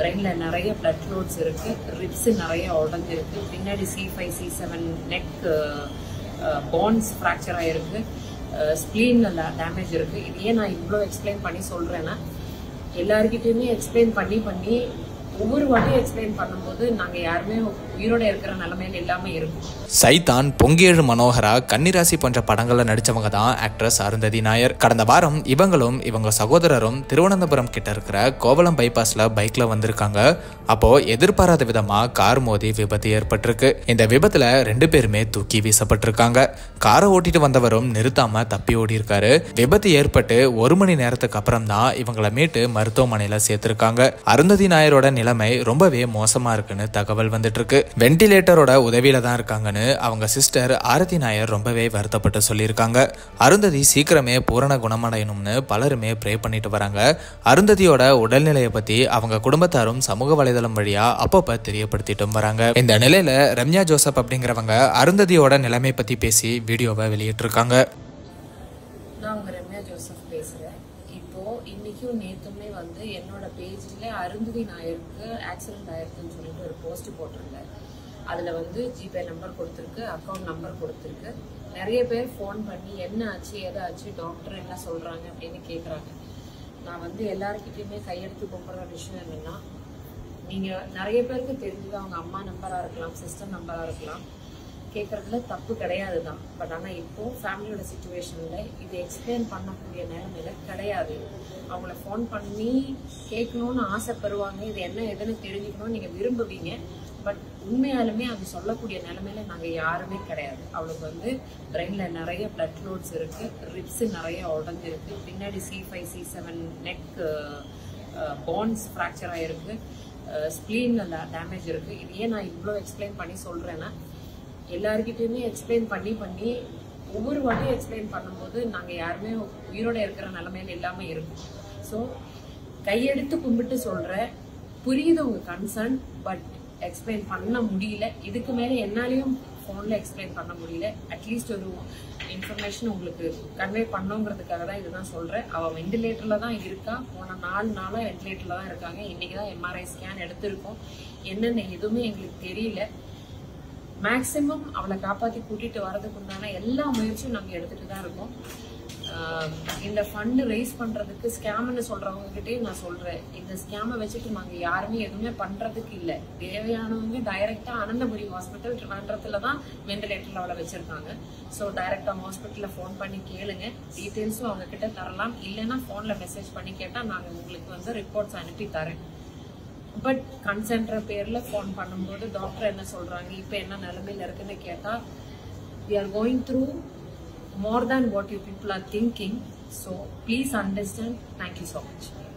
பிரெயின்ல நிறைய blood floats இருக்கு ribs நிறைய உடஞ்சிருக்கு பின்னாடி C five C seven neck bones fracture ஆயிருக்கு ஸ்ப்ளீன்ல டேமேஜ் இருக்கு இது ஏன் நான் இவ்வளோ எக்ஸ்பிளைன் பண்ணி சொல்றேன்னா எல்லாருக்கிட்டையுமே எக்ஸ்பிளைன் பண்ணி பண்ணி ஒவ்வொரு வாட்டியும் எக்ஸ்பிளைன் பண்ணும்போது நாங்க யாருமே உயிரோட இருக்கிற நிலைமையில இல்லாம இருக்கும் சைதான் பொங்கேழு மனோகரா கன்னிராசி போன்ற படங்கள்ல நடிச்சவங்க தான் ஆக்ட்ரஸ் அருந்ததி நாயர் கடந்த வாரம் இவங்களும் இவங்க சகோதரரும் திருவனந்தபுரம் கிட்ட இருக்கிற கோவளம் பைபாஸ்ல பைக்ல வந்திருக்காங்க அப்போ எதிர்பாராத விதமா கார் மோதி விபத்து ஏற்பட்டிருக்கு இந்த விபத்துல ரெண்டு பேருமே தூக்கி வீசப்பட்டிருக்காங்க காரை ஓட்டிட்டு வந்தவரும் நிறுத்தாம தப்பி ஓடி இருக்காரு விபத்து ஏற்பட்டு ஒரு மணி நேரத்துக்கு அப்புறம் தான் இவங்களை மீட்டு மருத்துவமனையில சேர்த்திருக்காங்க அருந்ததி நாயரோட நிலைமை ரொம்பவே மோசமா இருக்குன்னு தகவல் வந்துட்டு இருக்கு வென்டிலேட்டரோட உதவியில தான் இருக்காங்கன்னு அவங்க சிஸ்டர் ஆரதி நாயர் ரொம்பவே வருத்தப்பட்டு சொல்லியிருக்காங்க அருந்ததி சீக்கிரமே பூரண குணமடையணும்னு பலருமே ப்ரே பண்ணிட்டு வராங்க அருந்ததியோட உடல்நிலையை பத்தி அவங்க குடும்பத்தாரும் சமூக வலைதளம் வழியா அப்பப்ப தெரியப்படுத்திட்டும் வராங்க இந்த நிலையில ரம்யா ஜோசப் அப்படிங்கிறவங்க அருந்ததியோட நிலைமை பத்தி பேசி வீடியோவை வெளியிட்டிருக்காங்க நான் உங்க ரம்யா ஜோசப் பேசுறேன் இப்போ இன்னைக்கும் நேத்துமே வந்து என்னோட பேஜ்ல அருந்ததி நாயருக்கு ஆக்சிடென்ட் ஆயிருக்குன்னு சொல்லிட்டு ஒரு போஸ்ட் போட்டிருந்தேன் அதுல வந்து ஜிபே நம்பர் கொடுத்துருக்கு அக்கௌண்ட் நம்பர் கொடுத்துருக்கு நிறைய பேர் ஃபோன் பண்ணி என்ன ஆச்சு எதாச்சு டாக்டர் என்ன சொல்றாங்க அப்படின்னு கேக்குறாங்க நான் வந்து எல்லாருக்கிட்டையுமே கையெடுத்து கும்பிடுற விஷயம் என்னன்னா நீங்க நிறைய பேருக்கு தெரிஞ்சது அவங்க அம்மா நம்பரா இருக்கலாம் சிஸ்டர் நம்பரா இருக்கலாம் கேட்கறதுல தப்பு கிடையாது தான் பட் ஆனா இப்போ ஃபேமிலியோட சுச்சுவேஷன்ல இது எக்ஸ்பிளைன் பண்ணக்கூடிய நிலைமையில கிடையாது அவங்கள ஃபோன் பண்ணி கேட்கணும்னு ஆசைப்படுவாங்க இது என்ன எதுன்னு தெரிஞ்சுக்கணும்னு நீங்க விரும்புவீங்க பட் உண்மையாலுமே அது சொல்லக்கூடிய நிலைமையில நாங்க யாருமே கிடையாது அவளுக்கு வந்து பிரெயின்ல நிறைய பிளட் ஃப்ளோட்ஸ் இருக்கு ரிப்ஸ் நிறைய உடஞ்சிருக்கு பின்னாடி C five C seven neck bones fracture ஆயிருக்கு ஸ்ப்ளீன்ல டேமேஜ் இருக்கு இது ஏன் நான் இவ்வளோ எக்ஸ்பிளைன் பண்ணி சொல்றேன்னா எல்லாருக்கிட்டையுமே எக்ஸ்பிளைன் பண்ணி பண்ணி ஒவ்வொரு வாட்டியும் எக்ஸ்பிளைன் பண்ணும்போது நாங்க யாருமே உயிரோட இருக்கிற நிலைமையில இல்லாம இருக்கும் ஸோ கையெடுத்து கும்பிட்டு சொல்றேன் புரியுது உங்க கன்சர்ன் பட் எக்ஸ்பிளைன் பண்ண முடியல இதுக்கு மேல என்னாலையும் ஃபோன்ல எக்ஸ்பிளைன் பண்ண முடியல அட்லீஸ்ட் ஒரு இன்ஃபர்மேஷன் உங்களுக்கு கன்வே பண்ணுங்கிறதுக்காக தான் இதுதான் சொல்றேன் அவ வெண்டிலேட்டர்ல தான் இருக்கா போன நாலு நாளா வெண்டிலேட்டர்ல தான் இருக்காங்க இன்னைக்கு தான் எம்ஆர்ஐ ஸ்கேன் எடுத்திருக்கோம் என்னென்ன எதுவுமே எங்களுக்கு தெரியல மேக்சிமம் அவளை காப்பாத்தி கூட்டிட்டு வரதுக்கு உண்டான எல்லா முயற்சியும் நாங்க எடுத்துட்டு தான் இருக்கோம் ஆஹ் இந்த ஃபண்ட் ரைஸ் பண்றதுக்கு ஸ்கேம்னு சொல்றவங்க கிட்டே நான் சொல்றேன் இந்த ஸ்கேமை வச்சுட்டு நாங்க யாருமே எதுவுமே பண்றதுக்கு இல்ல தேவையானவங்க டைரக்டா அனந்தபுரி ஹாஸ்பிட்டல் ட்ரிவாண்டத்துல தான் வெண்டிலேட்டர்ல அவளை வச்சிருக்காங்க ஸோ டைரக்டா ஹாஸ்பிட்டல்ல ஃபோன் பண்ணி கேளுங்க டீட்டெயில்ஸும் அவங்க கிட்ட தரலாம் இல்லைன்னா போன்ல மெசேஜ் பண்ணி கேட்டா நாங்க உங்களுக்கு வந்து ரிப்போர்ட்ஸ் அனுப்பி தரேன் பட் கன்சென்ட்ர பேர்ல ஃபோன் பண்ணும்போது டாக்டர் என்ன சொல்றாங்க இப்போ என்ன நிலைமையில இருக்குன்னு கேட்டா we are going through more than what you people are thinking so please understand thank you so much